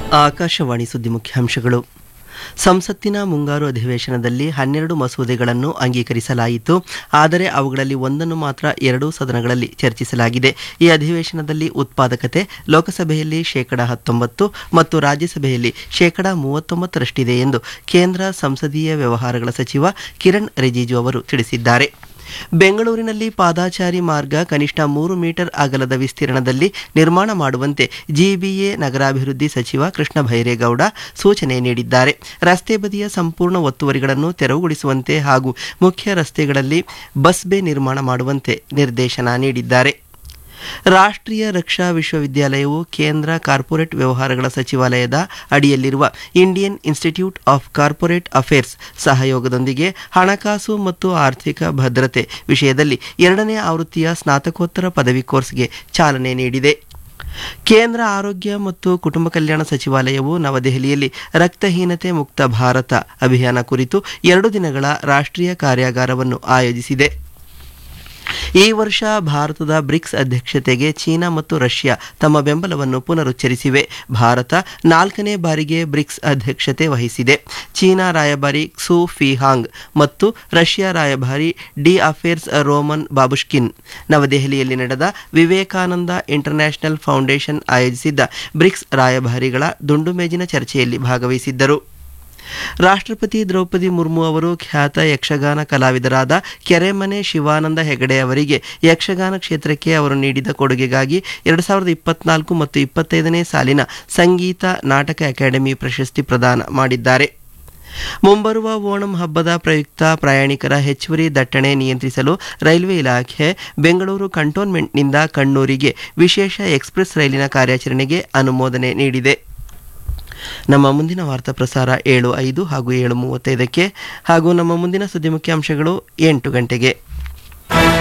ಆಕಾಶವಾಣಿ ಸುದ್ದಿ ಮುಖ್ಯಾಂಶಗಳು ಸಂಸತ್ತಿನ ಮುಂಗಾರು ಅಧಿವೇಶನದಲ್ಲಿ ಹನ್ನೆರಡು ಮಸೂದೆಗಳನ್ನು ಅಂಗೀಕರಿಸಲಾಯಿತು ಆದರೆ ಅವುಗಳಲ್ಲಿ ಒಂದನ್ನು ಮಾತ್ರ ಎರಡೂ ಸದನಗಳಲ್ಲಿ ಚರ್ಚಿಸಲಾಗಿದೆ ಈ ಅಧಿವೇಶನದಲ್ಲಿ ಉತ್ಪಾದಕತೆ ಲೋಕಸಭೆಯಲ್ಲಿ ಶೇಕಡ ಹತ್ತೊಂಬತ್ತು ಮತ್ತು ರಾಜ್ಯಸಭೆಯಲ್ಲಿ ಶೇಕಡ ಮೂವತ್ತೊಂಬತ್ತರಷ್ಟಿದೆ ಎಂದು ಕೇಂದ್ರ ಸಂಸದೀಯ ವ್ಯವಹಾರಗಳ ಸಚಿವ ಕಿರಣ್ ರಿಜಿಜು ಅವರು ತಿಳಿಸಿದ್ದಾರೆ ಬೆಂಗಳೂರಿನಲ್ಲಿ ಪಾದಾಚಾರಿ ಮಾರ್ಗ ಕನಿಷ್ಠ ಮೂರು ಮೀಟರ್ ಅಗಲದ ವಿಸ್ತೀರ್ಣದಲ್ಲಿ ನಿರ್ಮಾಣ ಮಾಡುವಂತೆ ಜಿಬಿಎ ನಗರಾಭಿವೃದ್ಧಿ ಸಚಿವ ಕೃಷ್ಣ ಭೈರೇಗೌಡ ಸೂಚನೆ ನೀಡಿದ್ದಾರೆ ರಸ್ತೆ ಬದಿಯ ಸಂಪೂರ್ಣ ಒತ್ತುವರಿಗಳನ್ನು ತೆರವುಗೊಳಿಸುವಂತೆ ಹಾಗೂ ಮುಖ್ಯ ರಸ್ತೆಗಳಲ್ಲಿ ಬಸ್ ಬೇ ನಿರ್ಮಾಣ ಮಾಡುವಂತೆ ನಿರ್ದೇಶನ ನೀಡಿದ್ದಾರೆ ರಾಷ್ಟ್ರೀಯ ರಕ್ಷಾ ವಿಶ್ವವಿದ್ಯಾಲಯವು ಕೇಂದ್ರ ಕಾರ್ಪೊರೇಟ್ ವ್ಯವಹಾರಗಳ ಸಚಿವಾಲಯದ ಅಡಿಯಲ್ಲಿರುವ Indian institute of corporate affairs ಸಹಯೋಗದೊಂದಿಗೆ ಹಣಕಾಸು ಮತ್ತು ಆರ್ಥಿಕ ಭದ್ರತೆ ವಿಷಯದಲ್ಲಿ ಎರಡನೇ ಆವೃತ್ತಿಯ ಸ್ನಾತಕೋತ್ತರ ಪದವಿ ಕೋರ್ಸ್ಗೆ ಚಾಲನೆ ನೀಡಿದೆ ಕೇಂದ್ರ ಆರೋಗ್ಯ ಮತ್ತು ಕುಟುಂಬ ಕಲ್ಯಾಣ ಸಚಿವಾಲಯವು ನವದೆಹಲಿಯಲ್ಲಿ ರಕ್ತಹೀನತೆ ಮುಕ್ತ ಭಾರತ ಅಭಿಯಾನ ಕುರಿತು ಎರಡು ದಿನಗಳ ರಾಷ್ಟ್ರೀಯ ಕಾರ್ಯಾಗಾರವನ್ನು ಆಯೋಜಿಸಿದೆ ಈ ವರ್ಷ ಭಾರತದ ಬ್ರಿಕ್ಸ್ ಅಧ್ಯಕ್ಷತೆಗೆ ಚೀನಾ ಮತ್ತು ರಷ್ಯಾ ತಮ್ಮ ಬೆಂಬಲವನ್ನು ಪುನರುಚ್ಚರಿಸಿವೆ ಭಾರತ ನಾಲ್ಕನೇ ಬಾರಿಗೆ ಬ್ರಿಕ್ಸ್ ಅಧ್ಯಕ್ಷತೆ ವಹಿಸಿದೆ ಚೀನಾ ರಾಯಭಾರಿ ಕ್ಸೂ ಫಿಹಾಂಗ್ ಮತ್ತು ರಷ್ಯಾ ರಾಯಭಾರಿ ಡಿ ಅಫೇರ್ಸ್ ರೋಮನ್ ಬಾಬುಷ್ಕಿನ್ ನವದೆಹಲಿಯಲ್ಲಿ ನಡೆದ ವಿವೇಕಾನಂದ ಇಂಟರ್ನ್ಯಾಷನಲ್ ಫೌಂಡೇಶನ್ ಆಯೋಜಿಸಿದ್ದ ಬ್ರಿಕ್ಸ್ ರಾಯಭಾರಿಗಳ ದುಂಡು ಮೇಜಿನ ಚರ್ಚೆಯಲ್ಲಿ ಭಾಗವಹಿಸಿದ್ದರು ರಾಷ್ಟ್ರಪತಿ ದ್ರೌಪದಿ ಮುರ್ಮು ಅವರು ಖ್ಯಾತ ಯಕ್ಷಗಾನ ಕಲಾವಿದರಾದ ಕೆರೆಮನೆ ಶಿವಾನಂದ ಹೆಗಡೆ ಅವರಿಗೆ ಯಕ್ಷಗಾನ ಕ್ಷೇತ್ರಕ್ಕೆ ಅವರು ನೀಡಿದ ಕೊಡುಗೆಗಾಗಿ ಎರಡು ಸಾವಿರದ ಇಪ್ಪತ್ನಾಲ್ಕು ಮತ್ತು ಇಪ್ಪತ್ತೈದನೇ ಸಾಲಿನ ಸಂಗೀತ ನಾಟಕ ಅಕಾಡೆಮಿ ಪ್ರಶಸ್ತಿ ಪ್ರದಾನ ಮಾಡಿದ್ದಾರೆ ಮುಂಬರುವ ಓಣಂ ಹಬ್ಬದ ಪ್ರಯುಕ್ತ ಪ್ರಯಾಣಿಕರ ಹೆಚ್ಚುವರಿ ದಟ್ಟಣೆ ನಿಯಂತ್ರಿಸಲು ರೈಲ್ವೆ ಇಲಾಖೆ ಬೆಂಗಳೂರು ಕಂಟೋನ್ಮೆಂಟ್ನಿಂದ ಕಣ್ಣೂರಿಗೆ ವಿಶೇಷ ಎಕ್ಸ್ಪ್ರೆಸ್ ರೈಲಿನ ಕಾರ್ಯಾಚರಣೆಗೆ ಅನುಮೋದನೆ ನೀಡಿದೆ ನಮ್ಮ ಮುಂದಿನ ವಾರ್ತಾ ಪ್ರಸಾರ ಏಳು ಐದು ಹಾಗೂ ಏಳು ಮೂವತ್ತೈದಕ್ಕೆ ಹಾಗೂ ನಮ್ಮ ಮುಂದಿನ ಸುದ್ದಿ ಮುಖ್ಯಾಂಶಗಳು ಎಂಟು ಗಂಟೆಗೆ